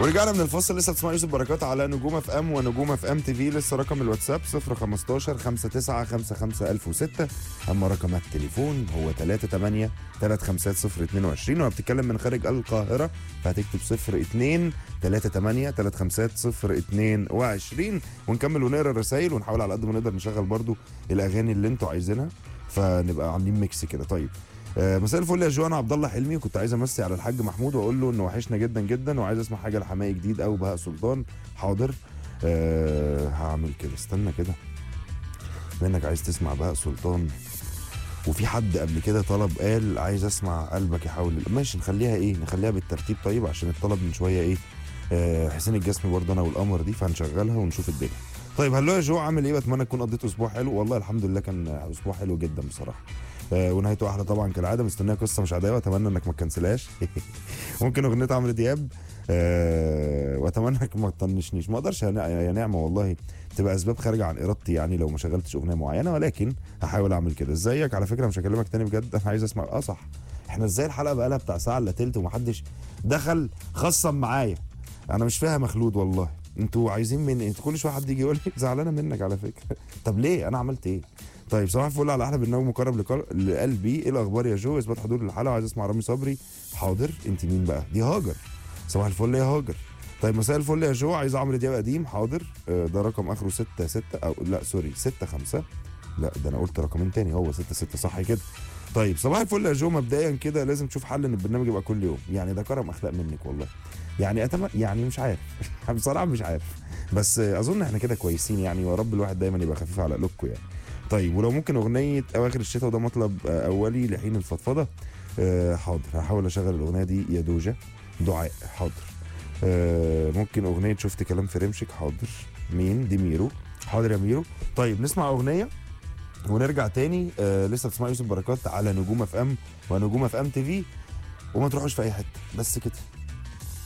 ورجعنا من الفاصل لسه بتسمع يوسف بركات على نجوم اف ام ونجوم اف ام تي في لسه رقم الواتساب 015 59 55 1006 اما رقم التليفون هو 38 350 22 ولو بتتكلم من خارج القاهره فهتكتب 02 38 350 22 ونكمل ونقرا الرسايل ونحاول على قد ما نقدر نشغل برضو الاغاني اللي انتوا عايزينها فنبقى عاملين ميكس كده طيب آه، مساء الفل يا جو انا عبد الله حلمي وكنت عايز امسي على الحاج محمود واقول له انه وحشنا جدا جدا وعايز اسمع حاجه لحماقي جديد او بهاء سلطان حاضر أه هعمل كده استنى كده منك عايز تسمع بهاء سلطان وفي حد قبل كده طلب قال عايز اسمع قلبك يحاول ماشي نخليها ايه نخليها بالترتيب طيب عشان الطلب من شويه ايه آه حسين الجسمي برضه انا والقمر دي فهنشغلها ونشوف الدنيا طيب هلو يا جو عامل ايه بتمنى تكون قضيت اسبوع حلو والله الحمد لله كان اسبوع حلو جدا بصراحه آه ونهايته احلى طبعا كالعاده مستنيه قصه مش عاديه واتمنى انك ما تكنسلهاش ممكن اغنيه عمرو دياب آه واتمنى انك ما تطنشنيش ما اقدرش يا نع- يا نعمه والله تبقى اسباب خارجه عن ارادتي يعني لو ما شغلتش اغنيه معينه ولكن هحاول اعمل كده ازيك على فكره مش هكلمك تاني بجد انا عايز اسمع اه صح احنا ازاي الحلقه بقى لها بتاع ساعه الا تلت ومحدش دخل خصم معايا انا مش فاهم مخلود والله انتوا عايزين مني انتوا كل شويه حد يجي يقول لي زعلانه منك على فكره طب ليه انا عملت ايه طيب صباح الفل على احلى برنامج مقرب لقل- لقلبي ايه الاخبار يا جو اثبات حضور للحلقه وعايز اسمع رامي صبري حاضر انت مين بقى دي هاجر صباح الفل يا هاجر طيب مساء الفل يا جو عايز عمرو دياب قديم حاضر آه، ده رقم اخره 6 6 او لا سوري 6 5 لا ده انا قلت رقمين تاني هو 6 6 صح كده طيب صباح الفل يا جو مبدئيا كده لازم تشوف حل ان البرنامج يبقى كل يوم يعني ده كرم اخلاق منك والله يعني أتم... يعني مش عارف بصراحه مش عارف بس آه، اظن احنا كده كويسين يعني ويا رب الواحد دايما يبقى خفيف على قلوبكم يعني طيب ولو ممكن اغنيه اواخر الشتاء وده مطلب آه، اولي لحين الفضفضه آه، حاضر هحاول اشغل الاغنيه دي يا دوجه دعاء حاضر آه، ممكن اغنيه شفت كلام في رمشك حاضر مين دي ميرو حاضر يا ميرو طيب نسمع اغنيه ونرجع تاني آه لسه بتسمع يوسف بركات على نجوم اف ام ونجوم اف ام تي في وما تروحوش في اي حته بس كده